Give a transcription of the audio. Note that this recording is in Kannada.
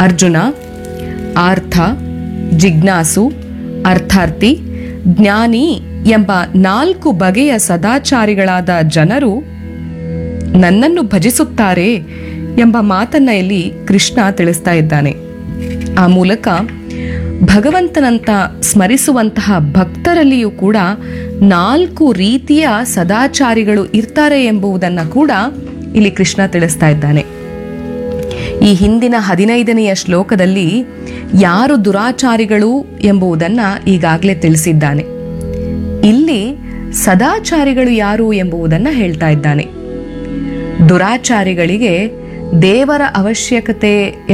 ಅರ್ಜುನ ಆರ್ಥ ಜಿಜ್ಞಾಸು ಅರ್ಥಾರ್ಥಿ ಜ್ಞಾನಿ ಎಂಬ ನಾಲ್ಕು ಬಗೆಯ ಸದಾಚಾರಿಗಳಾದ ಜನರು ನನ್ನನ್ನು ಭಜಿಸುತ್ತಾರೆ ಎಂಬ ಮಾತನ್ನ ಇಲ್ಲಿ ಕೃಷ್ಣ ತಿಳಿಸ್ತಾ ಇದ್ದಾನೆ ಆ ಮೂಲಕ ಭಗವಂತನಂತ ಸ್ಮರಿಸುವಂತಹ ಭಕ್ತರಲ್ಲಿಯೂ ಕೂಡ ನಾಲ್ಕು ರೀತಿಯ ಸದಾಚಾರಿಗಳು ಇರ್ತಾರೆ ಎಂಬುದನ್ನ ಕೂಡ ಇಲ್ಲಿ ಕೃಷ್ಣ ತಿಳಿಸ್ತಾ ಇದ್ದಾನೆ ಈ ಹಿಂದಿನ ಹದಿನೈದನೆಯ ಶ್ಲೋಕದಲ್ಲಿ ಯಾರು ದುರಾಚಾರಿಗಳು ಎಂಬುದನ್ನ ಈಗಾಗಲೇ ತಿಳಿಸಿದ್ದಾನೆ ಇಲ್ಲಿ ಸದಾಚಾರಿಗಳು ಯಾರು ಎಂಬುದನ್ನ ಹೇಳ್ತಾ ಇದ್ದಾನೆ ದುರಾಚಾರಿಗಳಿಗೆ ದೇವರ ಅವಶ್ಯಕತೆ